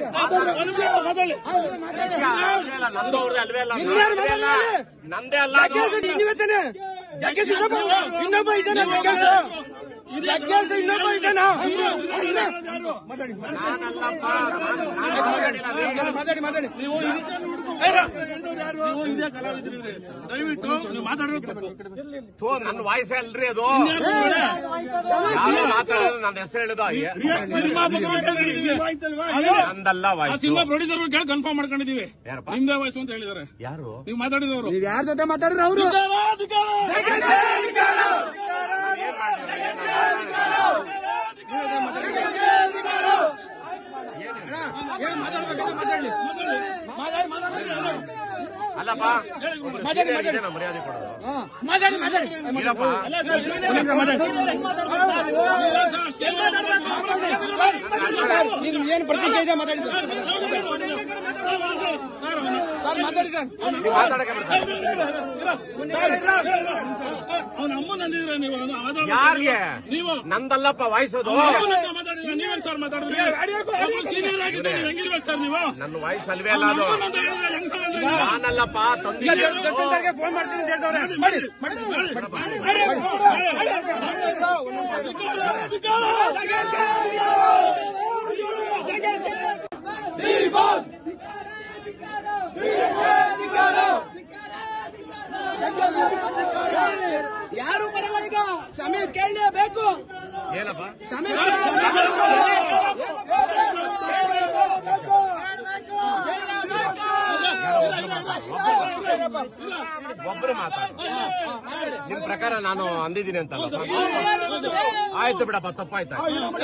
ನಂದು ಅವ್ರದ್ದು ಅಲ್ವೇ ಅಲ್ಲ ನಂದೇ ಅಲ್ಲ. ನಂದೇ ಅಲ್ಲ ಅದು. ಇನ್ನೊಬ್ಬ ಇನ್ನೊಬ್ಬ ಇದ್ದಾನೆ ಜಗ್ಗೇಶ್ ಇನ್ನೊಬ್ಬ ಇದ್ದಾನ ನಾನಲ್ಲಪ್ಪ ನಾನು- ನಾನು ಮಾತಾಡಿಲ್ಲ ರೀ. ಮಾತಾಡಿ ಮಾತಾಡಿ ನೀವು ಇದೇ ಕಲಾವಿದರಿದ್ರೆ ದಯವಿಟ್ಟು ನೀವು ಮಾತಾಡೋದು ತಪ್ಪು ಥು, ನನ್ನ ವಾಯ್ಸೇ ಅಲ್ರಿ ಅದು ಯಾರು ಮಾತಾಡೋದು ನನ್ನ ಹೆಸರು ಹೇಳಿದ ನಂದಲ್ಲ ಆ ವಾಯ್ಸು ಸಿನಿಮಾ ಪ್ರೊಡ್ಯೂಸರ್ ಕೇಳಿ ಕನ್ಫರ್ಮ್ ಮಾಡ್ಕೊಂಡಿದೀವಿ ಯಾರಪ್ಪ? ನಿಮ್ದೇ ವಯಸ್ಸು ಅಂತ ಹೇಳಿದಾರೆ ಯಾರು ನೀವು ಮಾತಾಡಿದವರು ನೀವ್ ಯಾರ ಜೊತೆ ಮಾತಾಡಿದ್ರ ಅವರು ಏನ್ ಮಾಡಿದ್ರು? ಅಲ್ಲಪ್ಪ ಒಬ್ರು senior ಗೆ ನಾವು ಮರ್ಯಾದೆ ಕೊಡೋದು ಮಾತಾಡಿ ಮಾತಾಡಿ ಇಲ್ಲಪ್ಪ ನಿಮ್ ಏನ್ ಪ್ರತಿಕ್ರಿಯೆ ಇದೆ ಮಾತಾಡಿ ಸರ್ ಮಾತಾಡಿ ಸರ್ ನೀವು ಮಾತಾಡಕ್ಕೆ ಬಿಡ್ತಾರೆ ಅವನ ಅಮ್ಮನ ಅಂದಿದ್ರೆ ನೀವು ಅದು ಆಧಾರ ಯಾರಿಗೆ ನೀವು ನಂದಲ್ಲಪ್ಪ ವಾಯ್ಸೋದು ಅಮ್ಮನನ್ನ ಮಾತಾಡಿದ್ರೆ ನೀವೇನ್ ಸರ್ ಮಾತಾಡಿದ್ರಿ ಒಬ್ರು senior ಆಗಿದ್ರೆ ನೀವು ಹೆಂಗಿರ್ಬೇಕು ಸರ್ ನೀವು ನನ್ನ ವಾಯ್ಸ್ ಅಲ್ವೇ ಅಲ್ಲ ಅದು ಅಮ್ಮನಂತ ಹೇಳಿದ್ರೆ ಹೆಂಗ್ ಸರ್ ಅಂದ್ರೆ ನೀವು? ನಾನಲ್ಲಪ್ಪ ತಂದಿದ್ದೆ ದರ್ಶನ್ ಸರ್ಗೆ ಫೋನ್ ಮಾಡ್ತೀನಿ ಅಂತ ಹೇಳ್ದವ್ರೆ ಮಾಡಿ ಮಾಡಿ ಯಾರು ಬರಲ್ಲ ಈಗ ಸಮಯ ಕೇಳಲೇಬೇಕು ಏನಪ್ಪ ಸಮಯ ಒಬ್ರು ಮಾತಾಡ ನಿಮ್ ಪ್ರಕಾರ ನಾನು ಅಂದಿದ್ದೀನಿ ಅಂತಲ್ಲ ಆಯ್ತು ಬಿಡಪ್ಪ ತಪ್ಪಾಯ್ತಾ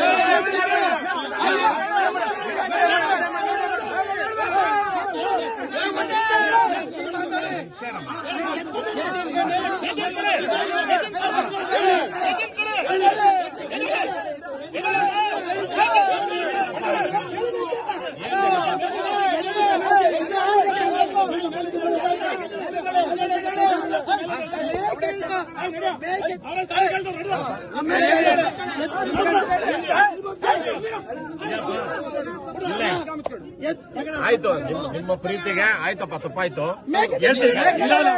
ಇಲ್ಲೇ ಆಯ್ತು ನಿಮ್- ನಿಮ್ಮ ಪ್ರೀತಿಗೆ ಆಯ್ತಪ್ಪ ತಪ್ಪಾಯ್ತು ಹೇಳ್ತೀನಿ ಇಲ್ಲ, ಇಲ್ಲ,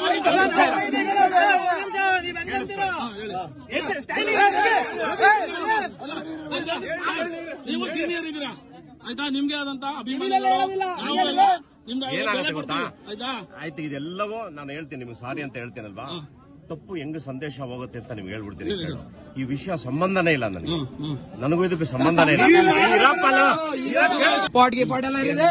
ನೀವು ಸೀನಿಯರ್ ಇದ್ದೀರಾ ಆಯ್ತಾ ನಿಮ್ಗೆ ಆದಂತ ಅಭಿಮಾನ ನಿಮ್ದು ಏನಾಗುತ್ತೆ ಗೊತ್ತಾ? ಆಯ್ತಾ ಆಯ್ತು ಇದೆಲ್ಲವೂ ನಾನು ಹೇಳ್ತೀನಿ ನಿಮ್ಗೆ ಸಾರಿ ಅಂತ ಹೇಳ್ತೀನಲ್ವಾ ತಪ್ಪು ಹೆಂಗ್ ಸಂದೇಶ ಹೋಗುತ್ತೆ ಅಂತ ನಿಮ್ಗೆ ಹೇಳ್ಬಿಡ್ತೀನಿ ಈ ವಿಷಯ ಸಂಬಂಧನೇ ಇಲ್ಲ ನನಗೆ ಹ್ಮ್ ಹ್ಮ್ ನನಗೂ ಇದಕ್ಕೆ ಸಂಬಂಧನೇ ಇಲ್ಲ ಇರಪ್ಪ ಅಲ್ಲ. ಪಾಟ್ ಗಿ ಪಾಟ್ ಎಲ್ಲ ಇದೆ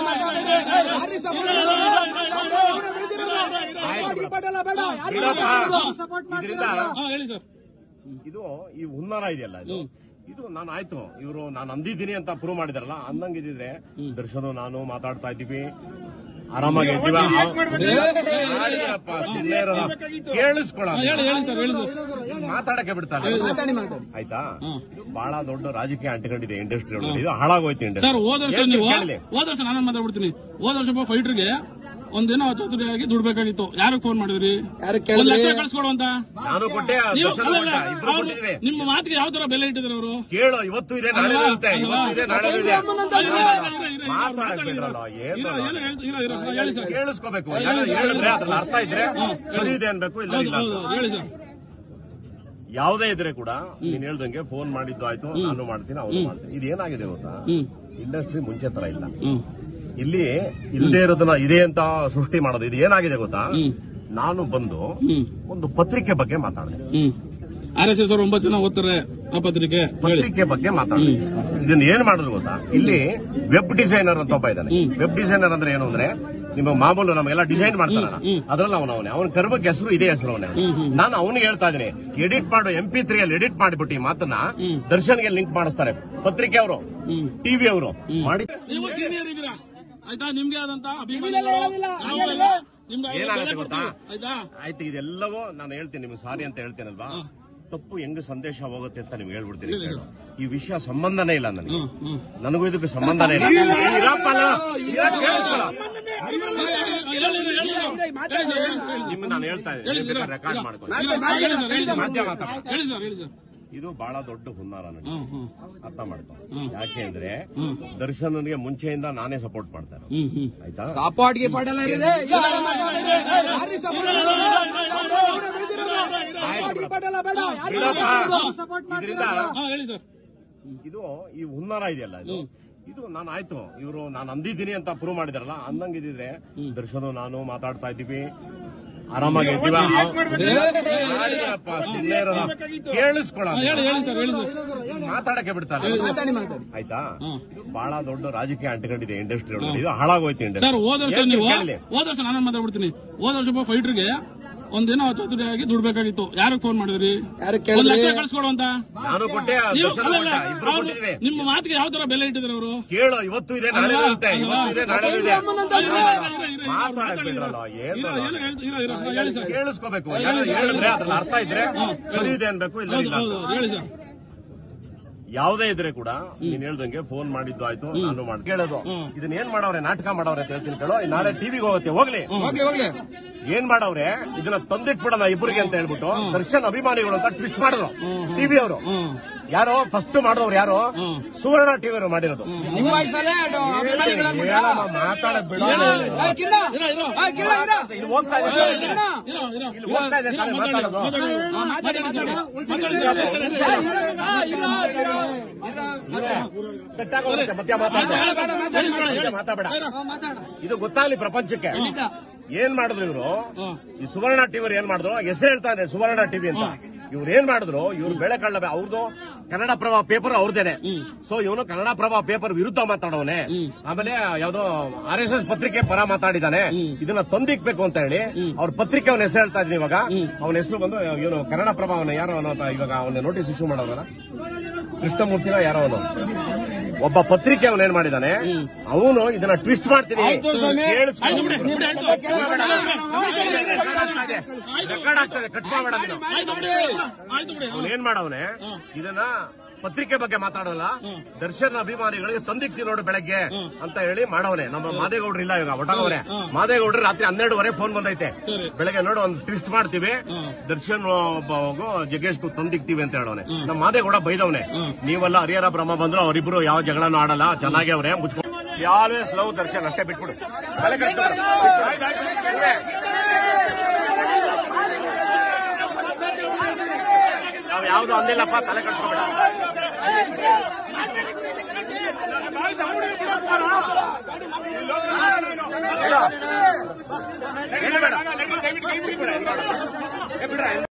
ಆಯ್ತು ಬಿಡಪ್ಪ. ಪಾಟ್ ಎಲ್ಲ ಬೇಡ ಬಿಡಪ್ಪ. ಇದರಿಂದ ಹಾ ಹೇಳಿ ಸರ್ ಇದು ಈ ಹುನ್ನಾರ ಇದೆಯಲ್ಲ ಇದು ಇದು ನಾನು ಆಯ್ತು ಇವರು ನಾನು ಅಂದಿದ್ದೀನಿ ಅಂತ ಪ್ರೂವ್ ಮಾಡಿದಾರಲ್ಲ ಅಂದಂಗಿದ್ರೆ ದರ್ಶನ್ ನಾನು ಮಾತಾಡ್ತಾ ಇದ್ದೀವಿ ಆರಾಮಾಗಿ ಇದ್ದೀವಿ ಕೇಳಿಸ್ಕೊಳ್ಳ ಹಾ, ಹೇಳಿ ಹೇಳಿ ಸರ್ ಹೇಳಿ ಸರ್ ಮಾತಾಡಕ್ಕೆ ಬಿಡ್ತಾರೆ ಮಾತಾಡಿ ಮಾತಾಡಿ ಆಯ್ತಾ ಇದು ಬಹಳ ದೊಡ್ಡ ರಾಜಕೀಯ ಅಂಟಿಕೊಂಡಿದೆ ಇಂಡಸ್ಟ್ರಿ ಒಳಗಡೆ ಇದು ಹಾಳಾಗೋಯ್ತು ಇಂಡಸ್ಟ್ರಿ ಸರ್ ಹೋದ ವರ್ಷ ನೀವು ಹೋದ ವರ್ಷ ನಾನು ಮಾತಾಡ್ಬಿಡ್ತೀನಿ ಹೋದ ವರ್ಷ ಒಬ್ಬ ಫೈಟರ್ಗೆ ಒಂದಿನ ಚತುರಿಯಾಗಿ ದುಡ್ಬೇಕಾಗಿತ್ತು ಯಾರಿಗೆ ಫೋನ್ ಮಾಡಿದ್ರಿ ಯಾರು ಒಂದ್ ಕೇಳಿದ್ರಿ ಲಕ್ಷ ಕಳ್ಸ್ಕೊಡು ಅಂತ ನಾನು ಕೊಟ್ಟೆ ನೀವು ದರ್ಶನ್ ಅಲ್ಲ, ಕೊಟ್ಟ ಅಲ್ಲ, ಇಬ್ರು ಅವ್ರು ಕೊಟ್ಟಿದ್ವಿ ನಿಮ್ಮ ಮಾತಿಗೆ ಯಾವ ತರ ಬೆಲೆ ಇಟ್ಟಿದ್ರು ಅವರು ಕೇಳು ಇವತ್ತು ಇದೆ ನಾಳೆ ಅಲ್ವಾ? ಇರುತ್ತೆ ಅಲ್ವಾ? ಇವತ್ತು ಇದೆ ನಾಳೆ ಇದೆ ಮಾತಾಡಕ್ ಮಾತಾಡಿ ಬಿಡ್ರಲ್ಲ ಏನು ಹೇಳಿ ಸರ್ ಕೇಳಿಸ್ಕೋಬೇಕು ಯಾರು ಹೇಳಿದ್ರೆ ಅದ್ರಲ್ಲಿ ಅರ್ಥ ಇದ್ರೆ ಸರಿ ಇದೆ ಅನ್ಬೇಕು ಇಲ್ಲ ಹೌದು ಇಲ್ಲ ಹೌದು ಅಂತ. ಹೇಳಿ ಸರ್ ಯಾವುದೇ ಇದ್ರೆ ಕೂಡ ನೀನ್ ಹೇಳ್ದಂಗೆ ಫೋನ್ ಮಾಡಿದ್ದು ಆಯ್ತು ನಾನು ಮಾಡ್ತೀನಿ ಅವನು ಮಾಡ್ತೀನಿ ಇದೇನಾಗಿದೆ ಗೊತ್ತಾ ಹ್ಮ್ ಇಂಡಸ್ಟ್ರಿ ಮುಂಚೆ ತರ ಇಲ್ಲ ಹ್ಮ್ ಇಲ್ಲಿ ಇಲ್ಲದೆ ಇರೋದನ್ನ ಇದೆ ಅಂತ ಸೃಷ್ಟಿ ಮಾಡೋದು ಇದು ಏನಾಗಿದೆ ಗೊತ್ತಾ ಹ್ಮ್. ನಾನು ಬಂದು ಹ್ಮ್ ಒಂದು ಪತ್ರಿಕೆ ಬಗ್ಗೆ ಮಾತಾಡಿದೆ ಹ್ಮ್ ಆರ್ ಎಸ್ ಎಸ್ ಅವರು ಒಂಬತ್ತು ಜನ ಓದ್ತಾರೆ ಆ ಪತ್ರಿಕೆ ಹೇಳಿ ಪತ್ರಿಕೆ ಬಗ್ಗೆ ಮಾತಾಡಿದೆ ಇದನ್ನ ಏನ್ ಮಾಡಿದ್ರು ಗೊತ್ತಾ ಇಲ್ಲಿ ವೆಬ್ ಡಿಸೈನರ್ ಅಂತ ಒಬ್ಬ ಇದ್ದಾನೆ ಹ್ಮ್. ವೆಬ್ ಡಿಸೈನರ್ ಅಂದ್ರೆ ಏನು ಅಂದ್ರೆ ನಿಮ್ಮ ಮಾಮೂಲು ನಮಗೆಲ್ಲ ಡಿಸೈನ್ ಮಾಡ್ತಾರಲ್ಲ ಹ್ಮ್. ಅದ್ರಲ್ಲಿ ಅವನ ಅವನೇ ಅವನ ಕರ್ಮಕ್ಕೆ ಹೆಸರು ಇದೇ ಹೆಸರು ಅವನೇ ಹ್ಮ್, ಹ್ಮ್. ನಾನು ಅವನಿಗೆ ಹೇಳ್ತಾ ಇದ್ದೀನಿ ಎಡಿಟ್ ಮಾಡು ಎಂ ಪಿ ತ್ರೀ ಅಲ್ಲಿ ಎಡಿಟ್ ಮಾಡಿಬಿಟ್ಟು ಈ ಮಾತನ್ನ ಹ್ಮ್. ದರ್ಶನ್ಗೆ ಲಿಂಕ್ ಮಾಡಿಸ್ತಾರೆ ಪತ್ರಿಕೆ ಅವರು ಹ್ಮ್ ಟಿವಿ ಅವರು ಮಾಡಿ ನೀವು ಸೀನಿಯರ್ ಇದ್ದೀರಾ ಆಯ್ತಾ ನಿಮ್ಗೆ ಆದಂತ ಅಭಿಮಾನ ನಿಮ್ಗೆ ಏನಾಗುತ್ತೆ ಗೊತ್ತಾ? ಆಯ್ತಾ ಆಯ್ತು ಇದೆಲ್ಲವೂ ನಾನು ಹೇಳ್ತೀನಿ ನಿಮ್ಗೆ ಸಾರಿ ಅಂತ ಹೇಳ್ತೀನಲ್ವಾ ಹಾ. ತಪ್ಪು ಹೆಂಗ್ ಸಂದೇಶ ಹೋಗುತ್ತೆ ಅಂತ ನಿಮ್ಗೆ ಹೇಳ್ಬಿಡ್ತೀನಿ ಹೇಳಿ ಸರ್. ಈ ವಿಷಯ ಸಂಬಂಧನೇ ಇಲ್ಲ ನನಗೆ ಹ್ಮ್ ಹ್ಮ್ ನನಗೂ ಇದಕ್ಕೆ ಸಂಬಂಧನೇ ಇಲ್ಲ ಇರಪ್ಪ ಅಲ್ಲ. ಕೇಳಿಸ್ಕೊಳ್ಳ. ನಿಮ್ಮ ನಾನು ಹೇಳ್ತಾ ಇದ್ದೀನಿ ರೆಕಾರ್ಡ್ ಮಾಡ್ಕೊಂಡು ಹೇಳಿ ಸರ್ ಹೇಳಿ ಸರ್ ಮಾಧ್ಯಮ ಮಾತಾಡ. ಹೇಳಿ ಸರ್ ಹೇಳಿ ಸರ್ ಇದು ಬಹಳ ದೊಡ್ಡ ಹುನ್ನಾರ ನನಗೆ ಹ್ಮ್ ಹ್ಮ್ ಅರ್ಥ ಮಾಡ್ಕೊ ಹ್ಮ್. ಯಾಕೆ ಅಂದ್ರೆ ಹ್ಮ್. ದರ್ಶನ್ಗೆ ಮುಂಚೆಯಿಂದ ನಾನೇ ಸಪೋರ್ಟ್ ಮಾಡ್ತಾರೆ ಹ್ಮ್ ಹ್ಮ್ ಆಯ್ತಾ ಸಪಾಟ್ ಗಿಪಾಟ್ ಎಲ್ಲ ಇರಿದೆ ಆಯ್ತು ಬಿಡಪ್ಪ. ಗಿಪಾಟ್ ಎಲ್ಲ ಬೇಡ ಬಿಡಪ್ಪ. ಇದರಿಂದ ಹಾ ಹೇಳಿ ಸರ್ ಇದು ಈ ಹುನ್ನಾರ ಇದೆಯಲ್ಲ ಇದು ಇದು ನಾನು ಆಯ್ತು ಇವರು ನಾನು ಅಂದಿದ್ದೀನಿ ಅಂತ ಪ್ರೂವ್ ಮಾಡಿದಾರಲ್ಲ ಅಂದಂಗಿದ್ರೆ ದರ್ಶನ್ ನಾನು ಮಾತಾಡ್ತಾ ಇದ್ದೀವಿ ಆರಾಮಾಗಿ ಇದ್ದೀವ ಕೇಳಿಸ್ಕೊಳ ಹಾ, ಹೇಳಿ ಹೇಳಿ ಸರ್ ಹೇಳಿ ಸರ್ ಮಾತಾಡಕ್ಕೆ ಬಿಡ್ತಾರೆ ಮಾತಾಡಿ ಮಾತಾಡಿ ಆಯ್ತಾ ಹಾ. ಇದು ಬಹಳ ದೊಡ್ಡ ರಾಜಕೀಯ ಅಂಟಿಕೊಂಡಿದೆ ಇಂಡಸ್ಟ್ರಿ ಒಳಗಡೆ ಇದು ಹಾಳಾಗೋಯ್ತು ಸರ್ ಇಂಡಸ್ಟ್ರಿ ಹೋದ ವರ್ಷ ನೀವು ಹೋದ ವರ್ಷ ನಾನು ಮಾತಾಡ್ಬಿಡ್ತೀನಿ ಹೋದ ವರ್ಷ ಒಬ್ಬ ಫೈಟರ್ಗೆ ಒಂದಿನ ಚತುರಿಯಾಗಿ ದುಡ್ಬೇಕಾಗಿತ್ತು ಯಾರಿಗೆ ಫೋನ್ ಮಾಡಿದ್ರಿ ಯಾರು ಒಂದ್ ಕೇಳಿದ್ರಿ ಲಕ್ಷ ಕಳಿಸ್ಕೊಡು ಅಂತ ನಾನು ಕೊಟ್ಟೆ ನೀವು ದರ್ಶನ ಅಲ್ಲ, ಕೊಟ್ಟ ಅಲ್ಲ, ಇಬ್ರು ಅವ್ರು ಕೊಟ್ಟಿದ್ದೀವಿ ನಿಮ್ಮ ಮಾತಿಗೆ ಯಾವ ತರ ಬೆಲೆ ಇಟ್ಟಿದ್ದಾರೆ ಅವರು ಕೇಳು ಇವತ್ತು ಇದೆ ನಾಳೆ ಅಲ್ವಾ? ಇರುತ್ತೆ ಅಲ್ವಾ? ಇವತ್ತು ಇದೆ ನಾಳೆ ಇದೆ ಮಾತಾಡಕ್ ಮಾತಾಡಿ ಬಿಡ್ರಲ್ಲ ಏನು ಹೇಳಿ ಸರ್ ಕೇಳಿಸ್ಕೋಬೇಕು ಯಾರು ಹೇಳಿದ್ರೆ ಅದ್ರಲ್ಲಿ ಅರ್ಥ ಇದ್ರೆ ಸರಿ ಇದೆ ಅನ್ಬೇಕು ಇಲ್ಲ ಹೌದು ಇಲ್ಲ ಹೌದು ಅಂತ. ಹೇಳಿ ಸರ್ ಯಾವುದೇ ಇದ್ರೆ ಕೂಡ ನೀನ್ ಹೇಳ್ದಂಗೆ ಫೋನ್ ಮಾಡಿದ್ದು ಆಯ್ತು ನಾನು ಮಾಡಿ ಕೇಳೋದು ಹ್ಮ್. ಇದನ್ನ ಏನ್ ಮಾಡವ್ರೆ ನಾಟಕ ಮಾಡವ್ರೆ ಅಂತ ಹೇಳ್ತೀನಿ ಕೇಳೋ ನಾಳೆ ಟಿವಿಗೆ ಹೋಗುತ್ತೆ ಹೋಗ್ಲಿ ಹೋಗ್ಲಿ ಹೋಗ್ಲಿ ಏನ್ ಮಾಡವ್ರೆ ಇದನ್ನ ತಂದಿಟ್ಬಿಡೋಣ ಇಬ್ಬರಿಗೆ ಅಂತ ಹೇಳ್ಬಿಟ್ಟು ದರ್ಶನ್ ಅಭಿಮಾನಿಗಳು ಅಂತ ಟ್ವಿಸ್ಟ್ ಮಾಡಿದ್ರು ಟಿವಿ ಅವರು ಹ್ಮ್ ಯಾರೋ ಫಸ್ಟ್ ಮಾಡಿದವ್ರು ಯಾರು ಹ್ಮ್. ಸುವರ್ಣ ಟಿವಿ ಅವರು ಮಾಡಿರೋದು ನಿಮ್ಮ ವಯಸ್ಸಲ್ಲೇ ಅದು ಅಭಿಮಾನಿಗಳನ್ನ ಬಿಡ. ಹೇಳಮ್ಮ, ಮಾತಾಡಕ್ ಬಿಡು. ಏ, ಕಿನ್ನ. ಇರೋ ಇರೋ ಏ, ಕಿನ್ನ, ಕಿನ್ನ. ಇದು ಹೋಗ್ತಾ ಇದೆ ಇರೋ ಕಿನ್ನ. ಇರೋ ಇರೋ ಇಲ್ಲಿ ಹೋಗ್ತಾ ಇದೆ ತಾನೇ ಮಾತಾಡಿ ಮಾತಾಡೋದು. ಮಾತಾಡಿ ಹಾ, ಮಾತಾಡಿ, ಮಾತಾಡಿ ಮಾತಾಡಿ. ಸರ್. ಏ, ಮಾತಾಡಿ ಇರೋ, ಸರ್. ಇರೋ, ಇರೋ, ಇರೋ, ಇರೋ. ಕಟ್ಟಾಗೋಗುತ್ತೆ ಮಧ್ಯ ಮಾತಾಡ ಮಾತಾಡ ಹಾ, ಮಾತಾಡ ಇದು ಗೊತ್ತಾಗ್ಲಿ ಪ್ರಪಂಚಕ್ಕೆ ಖಂಡಿತ. ಏನ್ ಮಾಡಿದ್ರು ಇವರು ಹ್ಮ್. ಈ ಸುವರ್ಣ ಟಿವಿ ಏನ್ ಮಾಡಿದ್ರು ಹೆಸರು ಹೇಳ್ತಾನೆ ಸುವರ್ಣ ಟಿವಿ ಅಂತ ಇವ್ರು ಏನ್ ಮಾಡಿದ್ರು ಇವ್ರು ಬೆಳೆ ಕಳ್ಳ ಅವ್ರದ್ದು ಕನ್ನಡ ಪ್ರಭ ಪೇಪರ್ ಅವ್ರದೇನೆ ಸೊ ಇವನು ಕನ್ನಡ ಪ್ರಭ ಪೇಪರ್ ವಿರುದ್ಧ ಮಾತಾಡೋನೆ ಆಮೇಲೆ ಯಾವ್ದೋ ಆರ್ ಎಸ್ ಎಸ್ ಪತ್ರಿಕೆ ಪರ ಮಾತಾಡಿದಾನೆ ಇದನ್ನ ತಂದಿಕ್ಬೇಕು ಅಂತ ಹೇಳಿ ಅವ್ರ ಪತ್ರಿಕೆ ಅವನ ಹೆಸರು ಹೇಳ್ತಾ ಇದ್ದೀನಿ ಇವಾಗ ಅವನ ಹೆಸರು ಬಂದು ಇವನು ಕನ್ನಡ ಪ್ರಭ ಅವನ ಯಾರೋ ಅವನು ಅಂತ ಇವಾಗ ಅವನ ನೋಟಿಸ್ ಇಶ್ಯೂ ಮಾಡೋನ ಕೃಷ್ಣಮೂರ್ತಿನ ಯಾರೋ ಅವನು ಒಬ್ಬ ಪತ್ರಿಕೆ ಅವನು ಏನ್ ಮಾಡಿದಾನೆ ಅವನು ಇದನ್ನ ಟ್ವಿಸ್ಟ್ ಮಾಡ್ತೀನಿ ಆಯ್ತು ಸ್ವಾಮಿ. ಕೇಳಿಸ್ಕೊ. ಆಯ್ತು ಬಿಡಿ, ಬಿಡಿ, ಆಯ್ತು. ರೆಕಾರ್ಡ್ ಆಗ್ತಾ ಇದೆ. ರೆಕಾರ್ಡ್ ಆಗ್ತದೆ ಕಟ್ ಮಾಡಬೇಡ ನೀನು ಆಯ್ತು ಬಿಡಿ ಆಯ್ತು ಬಿಡಿ ಅವ್ನು ಏನ್ ಮಾಡವನೆ ಇದನ್ನ ಪತ್ರಿಕೆ ಬಗ್ಗೆ ಮಾತಾಡೋಲ್ಲ ದರ್ಶನ್ ಅಭಿಮಾನಿಗಳಿಗೆ ತಂದಿಕ್ತಿ ನೋಡು ಬೆಳಗ್ಗೆ ಅಂತ ಹೇಳಿ ಮಾಡವನೆ ನಮ್ಮ ಮಾದೇಗೌಡ್ರು ಇಲ್ಲ ಇವಾಗ ಒಟ್ಟಾಗವ್ರೆ ಮಾದೇಗೌಡ್ರು ರಾತ್ರಿ ಹನ್ನೆರಡುವರೆ ಫೋನ್ ಬಂದೈತೆ ಸರಿ. ಬೆಳಗ್ಗೆ ನೋಡು ಒಂದು ಟ್ವಿಸ್ಟ್ ಮಾಡ್ತೀವಿ ದರ್ಶನ್ ಒಬ್ಬ ಜಗ್ಗೇಶ್ ತಂದಿಕ್ತಿವಿ ಅಂತ ಹೇಳವನೆ ನಮ್ಮ ಮಾದೇಗೌಡ ಬೈದವನೆ ನೀವೆಲ್ಲ ಹರಿಹರ ಬ್ರಹ್ಮ ಬಂದ್ರು ಅವರಿಬ್ರು ಯಾವ ಜಗಳನೂ ಆಡಲ್ಲ ಚೆನ್ನಾಗಿ ಅವ್ರೆ ಮುಚ್ಕೊಂಡು ಆಲ್ವೇಸ್ ಲವ್ ದರ್ಶನ್ ಅಷ್ಟೇ ಬಿಟ್ಬಿಡು ತಲೆ ಕೆಡ್ಸ್ಕೊಬೇಡ. ಆಯ್ತ್, ಆಯ್ತ್, ಇವ್ರೆ. ನಾವ್ ಯಾವ್ದು ಅಂದಿಲ್ಲಪ್ಪ ತಲೆ ಕಟ್ಕೋಬೇಡ ಹೇಳು. ಹೇಳಬೇಡ.